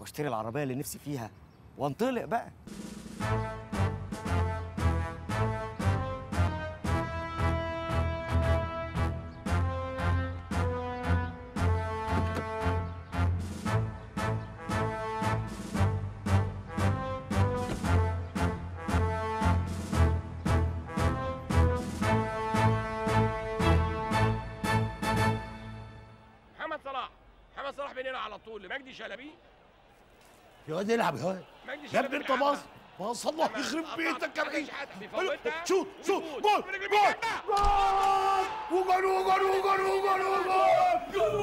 واشتري العربيه اللي نفسي فيها وانطلق بقى محمد صلاح محمد صلاح بيننا على طول لمجدي شلبي يا واد العب يا واد مجدي يا شلبي ابني انت بيلعبها. باص باص الله لما يخرب قطع بيتك يا حاجة بعيد شحاتة بيفوتها. شوت شوت يفوت. جول برجل جول بيجيبها. جول وجول وجول وجول وجول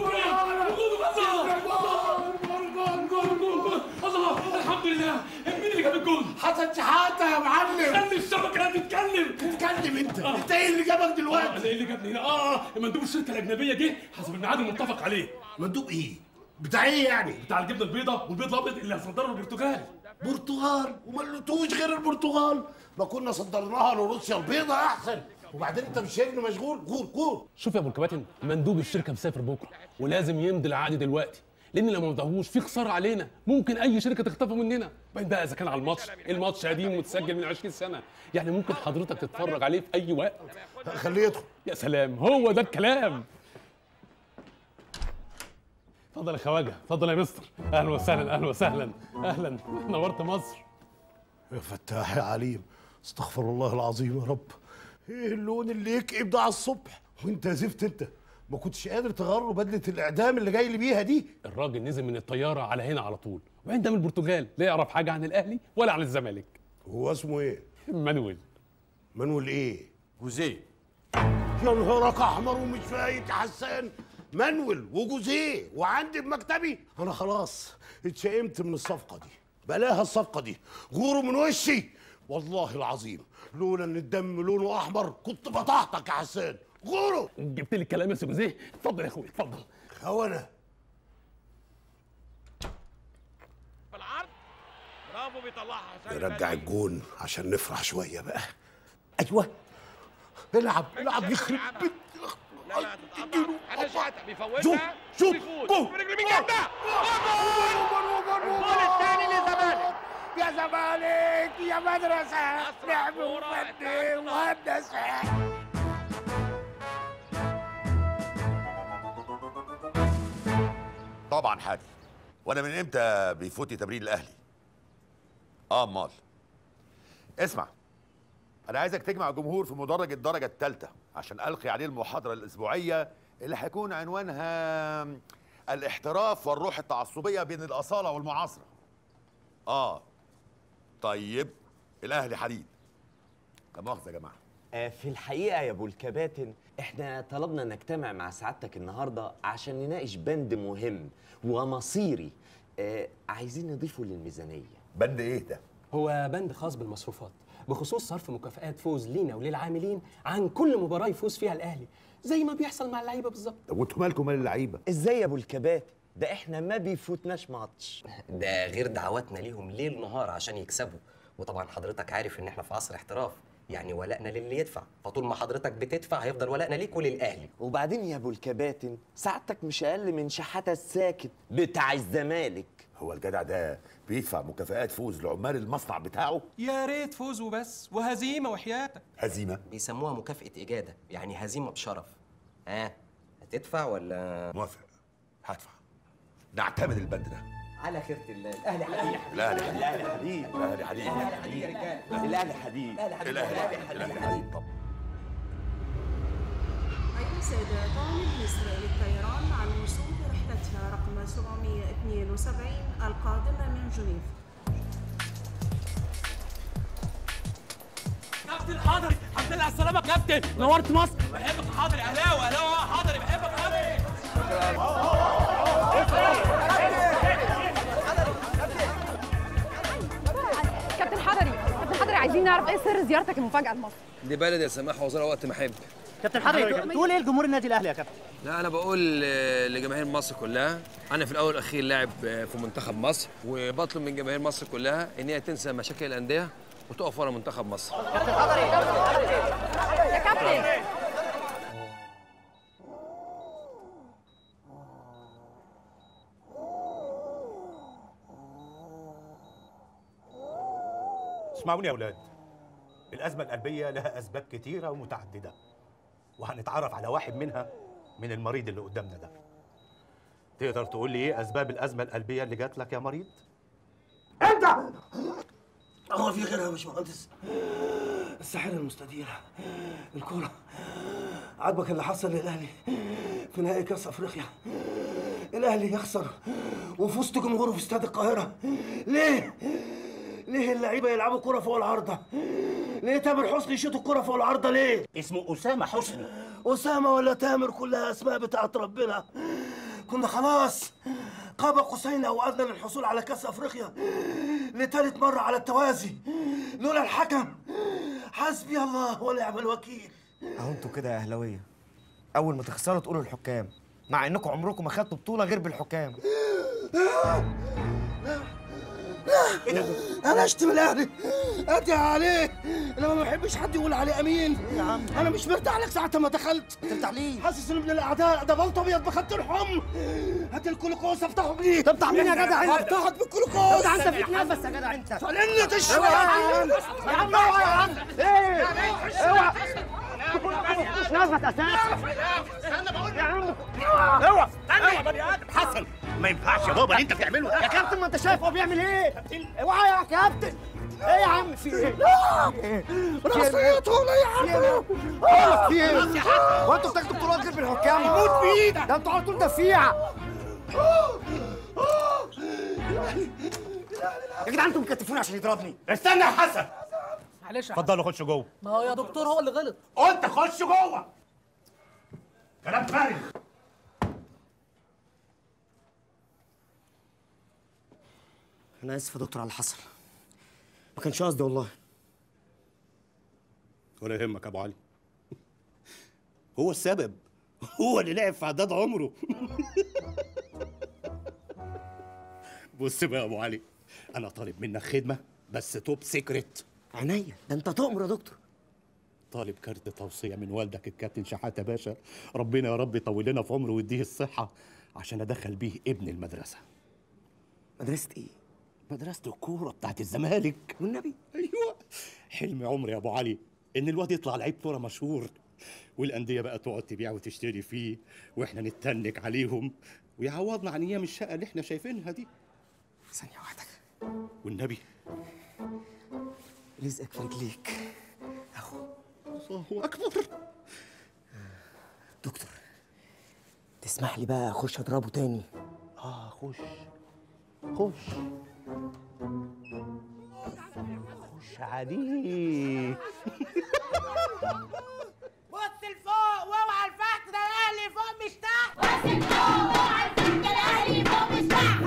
الله الحمد لله مين اللي جاب الجول؟ حسن شحاته يا معلم خلي الشبكه تتكلم تتكلم انت انت ايه اللي جابك انا دلوقتي ايه اللي جابني هنا؟ اه مندوب الشركه الاجنبيه جه حسب الميعاد المتفق عليه مندوب ايه بتاع ايه يعني بتاع الجبنه البيضاء والبيض الابيض اللي هصدره البرتغال برتغال وما لقيتوش غير البرتغال ما كنا صدرناها لروسيا البيضة احسن وبعدين انت مش شايفني مشغول قول قول شوف يا ابو الكباتن مندوب الشركه مسافر بكره ولازم يمضي العقد دلوقتي لان لو ما مضاهوش في خساره علينا ممكن اي شركه تخطفه مننا بعدين بقى اذا كان على الماتش الماتش قديم ومتسجل من 20 سنه يعني ممكن حضرتك تتفرج عليه في اي وقت خليه يدخل يا سلام هو ده الكلام اتفضل يا خواجه اتفضل يا مستر اهلا وسهلا اهلا وسهلا اهلا نورت مصر يا فتاح يا عليم استغفر الله العظيم يا رب ايه اللون اللي يكئب ده على الصبح وانت يا زفت انت ما كنتش قادر تغير بدله الاعدام اللي جاي لي بيها دي الراجل نزل من الطياره على هنا على طول وبعدين ده من البرتغال لا يعرف حاجه عن الاهلي ولا عن الزمالك هو اسمه ايه مانويل منول ايه جوزيه يا نهارك احمر ومش فايت يا حسان منول وجوزيه وعندي بمكتبي انا خلاص اتشائمت من الصفقه دي بلاها الصفقه دي غوروا من وشي والله العظيم لولا ان الدم لونه احمر كنت بطحتك يا حسان غوروا جبت لي الكلام يا سي جوزيه اتفضل يا اخويا اتفضل خونه بالعرض برافو بيطلعها حسام نرجع البدري. الجون عشان نفرح شويه بقى ايوه العب العب يخرب بيت لا لا تتقطع حسن شحاته بيفوتها شوف شوف وبيفوت. جول برجل بيجيبها الجول الثاني للزمالك يا زمالك يا مدرسة لعب كورة وفن اتلعبت وهندسة طبعا حاجة وانا من امتى بيفوتني تمرين الاهلي اه امال اسمع انا عايزك تجمع جمهور في مدرج الدرجة الثالثة عشان القي عليه المحاضرة الاسبوعية اللي هيكون عنوانها الاحتراف والروح التعصبية بين الاصالة والمعاصرة اه طيب الاهلي حديد لا مؤاخذة يا جماعة آه، في الحقيقة يا أبو الكباتن إحنا طلبنا نجتمع مع سعادتك النهاردة عشان نناقش بند مهم ومصيري آه، عايزين نضيفه للميزانية بند ايه ده هو بند خاص بالمصروفات بخصوص صرف مكافآت فوز لينا وللعاملين عن كل مباراة يفوز فيها الأهلي زي ما بيحصل مع اللعيبة بالظبط طب وانتوا مالكم مال اللعيبة إزاي يا أبو الكباتن ده إحنا ما بيفوتناش ماتش ده غير دعواتنا ليهم ليل نهار عشان يكسبوا وطبعا حضرتك عارف ان احنا في عصر احتراف يعني ولائنا للي يدفع فطول ما حضرتك بتدفع هيفضل ولائنا ليك وللاهلي وبعدين يا أبو الكباتن سعادتك مش أقل من شحاتة الساكت بتاع الزمالك هو الجدع ده بيدفع مكافآت فوز لعمال المصنع بتاعه يا ريت فوز وبس وهزيمه وحياتك هزيمة بيسموها مكافأة إجادة يعني هزيمة بشرف ها هتدفع ولا موافق هدفع نعتمد البند ده على خيرة الله الأهلي حديد الاهلي حديد الأهلي حديد الاهلي حديد الأهلي حديد يا رجالة الأهلي حديد الاهلي حديد الاهلي حديد طب أيها السادة طالب مصر للطيران مع الوصول برحلتها رقم 772 القادمة من جنيف كابتن حضري الحمد لله على السلامة يا كابتن نورت مصر بحبك حاضر اهلاوي اهلاوي حاضري بحبك حاضري كابتن حضري كابتن حضري عايزين نعرف ايه سر زيارتك المفاجاه لمصر دي بلد يا سماح وزارة وقت ما احب كابتن حضرتك تقول ايه لجمهور النادي الاهلي يا كابتن لا انا بقول آه، لجماهير مصر كلها انا في الاول والاخير لاعب آه، في منتخب مصر وبطلب من جماهير مصر كلها ان هي تنسى مشاكل الانديه وتقف ورا منتخب مصر كابتن حضري يا كابتن اسمعوني يا اولاد الازمه القلبيه لها اسباب كتيره ومتعدده وهنتعرف على واحد منها من المريض اللي قدامنا ده تقدر تقول لي ايه اسباب الازمه القلبيه اللي جات لك يا مريض انت هو في غيرها يا باشمهندس الساحره المستديره الكوره عاجبك اللي حصل للاهلي في نهائي كاس افريقيا الاهلي يخسر وفي وسط جمهوره في استاد القاهره ليه ليه اللعيبه يلعبوا كوره فوق العارضه ليه تامر حسني يشوط الكوره فوق العارضه ليه اسمه اسامه حسني اسامه ولا تامر كلها اسماء بتاعت ربنا كنا خلاص قاب قوسين او ادنى للحصول على كاس افريقيا لثالث مره على التوازي لولا الحكم حسبي الله ونعم الوكيل اهو انتوا كده يا اهلاويه اول ما تخسروا تقولوا الحكام مع انكم عمركم ما خدتوا بطوله غير بالحكام انا اشتم الاهلي ادعي عليه انا ما بحبش حد يقول عليه امين يا عم انا مش مرتاح لك ساعه ما دخلت ترتاح ليه حاسس ان ابن الاعداء ده بلطو ابيض بخط الحم هات الكلوكوز افتحه بيه تفتح مين يا جدع انت؟ افتحك بالكلوكوز جدع انت فيك نفس يا جدع انت فلني تشرب اوعى يا عم يا عم اوعى يا عم ايه اوعى مش نفس اساسا يا عم اوعى استنى يا بني ادم حسن ما ينفعش يا بابا اللي انت بتعمله يا كابتن ما انت شايف هو بيعمل ايه اوعى يا كابتن ايه يا عم في ايه؟ رصيته ولا يا عم في ايه؟ هو انتوا بتاخدوا بطولات غير بالحكام؟ يموت بايدك ده انتوا على طول دفيعه يا جدعان انتوا مكتفوني عشان يضربني استنى يا حسن معلش يا اتفضلوا خشوا جوه ما هو يا دكتور هو اللي غلط قلت خش جوه كلام فارغ انا اسف يا دكتور على اللي حصل ما كانش قصدي والله ولا يهمك يا ابو علي هو السبب هو اللي لعب في عداد عمره بص بقى يا ابو علي انا طالب منك خدمه بس توب سيكريت عينيا ده انت تؤمر يا دكتور طالب كارت توصيه من والدك الكابتن شحاته باشا ربنا يا رب يطول لنا في عمره ويديه الصحه عشان ادخل بيه ابن المدرسه مدرسه ايه مدرسه الكوره بتاعت الزمالك والنبي ايوه حلم عمري يا ابو علي ان الواد يطلع لعيب كوره مشهور والانديه بقى تقعد تبيع وتشتري فيه واحنا نتنك عليهم ويعوضنا عن ايام الشقه اللي احنا شايفينها دي ثانيه واحده والنبي رزقك في رجليك الله اكبر دكتور تسمح لي بقى اخش اضربه تاني اه خش خش خش عليه بص لفوق واوعى الفخت ده الاهلي فوق مش تحت بص لفوق واوعى الفخت ده الاهلي فوق مش تحت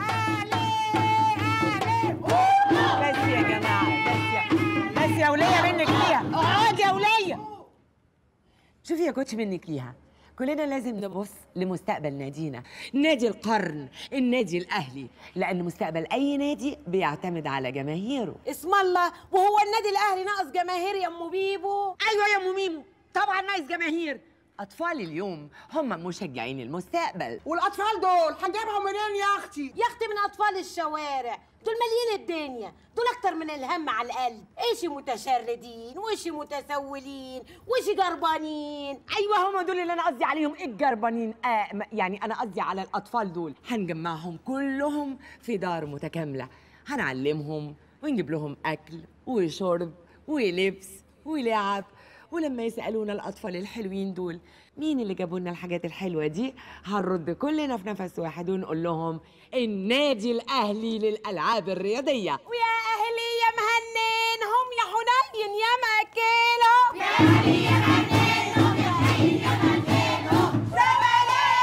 بس يا جماعه بس يا بس يا وليه منك ليها اقعدي يا وليه شوفي يا كوتش منك ليها كلنا لازم نبص لمستقبل نادينا نادي القرن النادي الاهلي لان مستقبل اي نادي بيعتمد على جماهيره اسم الله وهو النادي الاهلي ناقص جماهير يا ام بيبو ايوه يا ام ميمو طبعا ناقص جماهير اطفال اليوم هم مشجعين المستقبل والاطفال دول هنجيبهم منين يا اختي يا اختي من اطفال الشوارع دول مالين الدنيا دول اكتر من الهم على القلب ايش متشردين وايش متسولين وايش جربانين ايوه هم دول اللي انا قصدي عليهم الجربانين آه م- يعني انا قصدي على الاطفال دول هنجمعهم كلهم في دار متكامله هنعلمهم ونجيب لهم اكل وشرب ولبس ولعب ولما يسالونا الاطفال الحلوين دول مين اللي جابوا لنا الحاجات الحلوه دي هنرد كلنا في نفس واحد ونقول لهم النادي الاهلي للالعاب الرياضيه ويا اهلي يا مهنينهم يا حنين يا ماكلهم يا اهلي يا مهنينهم يا حنين يا ماكلهم زمالك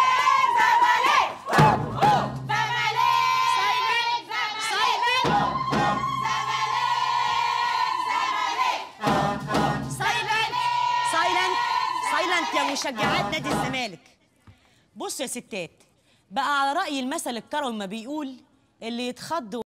زمالك سايلنت سايلنت يا مشجعات نادي الزمالك بصوا يا ستات بقى على رأي المثل الكروي ما بيقول اللي يتخض